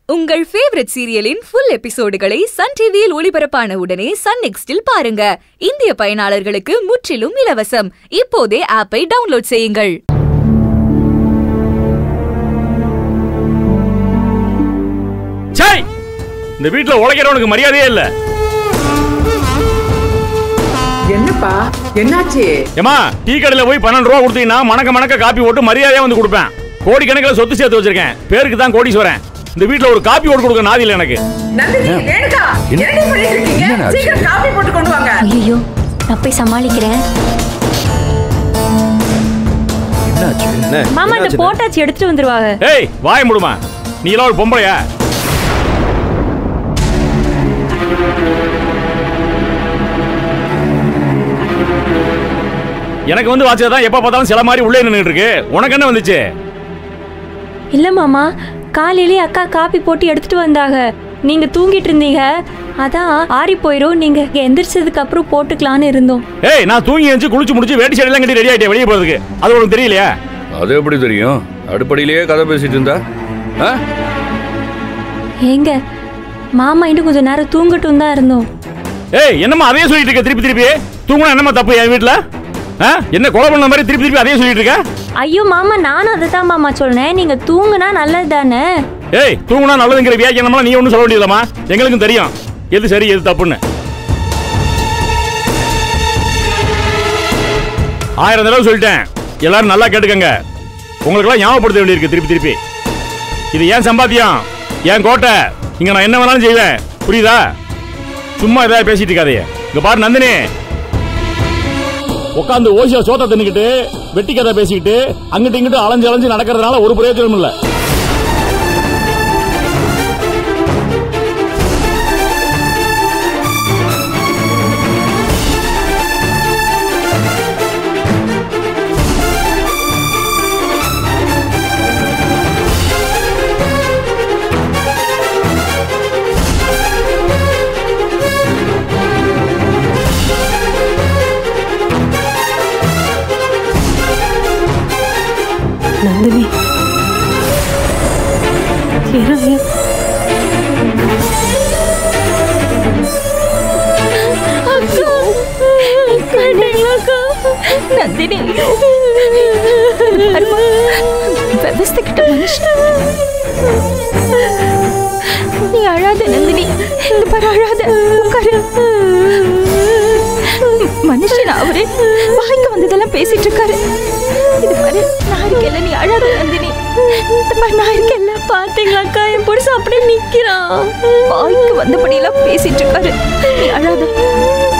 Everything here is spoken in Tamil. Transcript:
உங்கள் ஃபேவரட் சீரியலின் ஃபுல் எபிசோடுகளை சன் டிவியில் ஒளிபரப்பான உடனே சன் நெக்ஸ்டில் பாருங்க இந்திய பயனாளர்களுக்கு முற்றிலும் இலவசம் இப்போதே ஆப்பை டவுன்லோட் செய்யுங்கள் சை இந்த வீட்ல உழைக்கிறவனுக்கு மரியாதையே இல்ல என்னப்பா என்னாச்சு ஏமா டீ கடையில போய் பன்னெண்டு ரூபா கொடுத்தீங்கன்னா மணக்க மணக்க காப்பி போட்டு மரியாதையா வந்து கொடுப்பேன் கோடி கணக்கில் சொத்து சேர்த்து வச்சிருக்கேன் பேருக்கு தான் கோடீஸ்வரன் இந்த வீட்ல ஒரு காப்பி போட்டு கொடுக்க நாதி இல்ல எனக்கு நந்தினி ரேணுகா என்னடி பண்ணிட்டு இருக்கீங்க என்ன ஆச்சு? சீக்கிரம் காபி போட்டு கொண்டு வாங்க ஐயோ நான் போய் சமாளிக்கிறேன் என்னாச்சு மாமா இந்த போட்டாச்சு எடுத்துட்டு வந்துருவாங்க ஏய் வாய முடுமா நீ எல்லாம் ஒரு பொம்பளையா எனக்கு வந்து வாச்சதான் எப்ப பார்த்தாலும் சில மாதிரி உள்ளே நின்னுட்டு இருக்கு உனக்கு என்ன வந்துச்சு இல்ல மாமா காலையிலே அக்கா காப்பி போட்டு எடுத்துட்டு வந்தாங்க நீங்க தூங்கிட்டு இருந்தீங்க அதான் ஆறி போயிரும் நீங்க எந்திரிச்சதுக்கு அப்புறம் போட்டுக்கலான்னு இருந்தோம் ஏய் நான் தூங்கி எழுந்து குளிச்சு முடிச்சு வேட்டி சைடெல்லாம் கட்டி ரெடி ஆயிட்டேன் வெளியே போறதுக்கு அது உனக்கு தெரியலையா அது எப்படி தெரியும் அடுப்படியிலேயே கதை பேசிட்டு இருந்தா ஆ? ஏங்க மாமா இன்னும் கொஞ்ச நேரம் தூங்கட்டும் தான் இருந்தோம் ஏய் என்னம்மா அதே சொல்லிட்டு இருக்க திருப்பி திருப்பி தூங்கினா என்னம்மா தப்பு என் வீட்ல ஆ? என்ன கொலை பண்ண மாதிரி திருப்பி திருப்பி அதே சொல்லிட்டு இருக்க ஐயோ மாமா நானும் அதை தான் மாமா சொன்னேன் நீங்க தூங்குனா நல்லது தானே ஏய் தூங்குனா நல்லதுங்கிற வியாக்கியானம்லாம் நீ ஒன்றும் சொல்ல வேண்டியதில்லம்மா எங்களுக்கும் தெரியும் எது சரி எது தப்புன்னு ஆயிரம் தடவை சொல்லிட்டேன் எல்லாரும் நல்லா கேட்டுக்கங்க உங்களுக்கெல்லாம் ஞாபகப்படுத்த வேண்டியிருக்கு திருப்பி திருப்பி இது ஏன் சம்பாத்தியம் ஏன் கோட்டை இங்க நான் என்ன வேணாலும் செய்வேன் புரியுதா சும்மா ஏதாவது பேசிட்டு இருக்காதே இங்க பாரு நந்தினி உட்காந்து ஓசியா சோத்த தின்னுக்கிட்டு வெட்டி கதை பேசிக்கிட்டு அங்கிட்டு இங்கிட்டு அலைஞ்சு அலைஞ்சு நடக்கிறதுனால ஒரு பிரயோஜனம் இல்லை நந்தினி இறங்கு. நந்தினி ವ್ಯವಸ್ಥೆಗಿಟ್ಟ ಮನುಷ್ಯ நீ அழாத நந்தினி இந்த பாரு அழாத உட்காரு மனுஷன் அவரு வாய்க்கு வந்ததெல்லாம் பேசிட்டு இருக்காரு இது பாரு நான் இருக்கேன்ல நீ அழாத நந்தினி இந்த பாரு நான் இருக்கேன்ல பாத்தீங்களா அக்கா என் புருஷன் அப்படியே நிக்கிறான் வாய்க்கு வந்தபடியெல்லாம் பேசிட்டு இருக்காரு நீ அழாத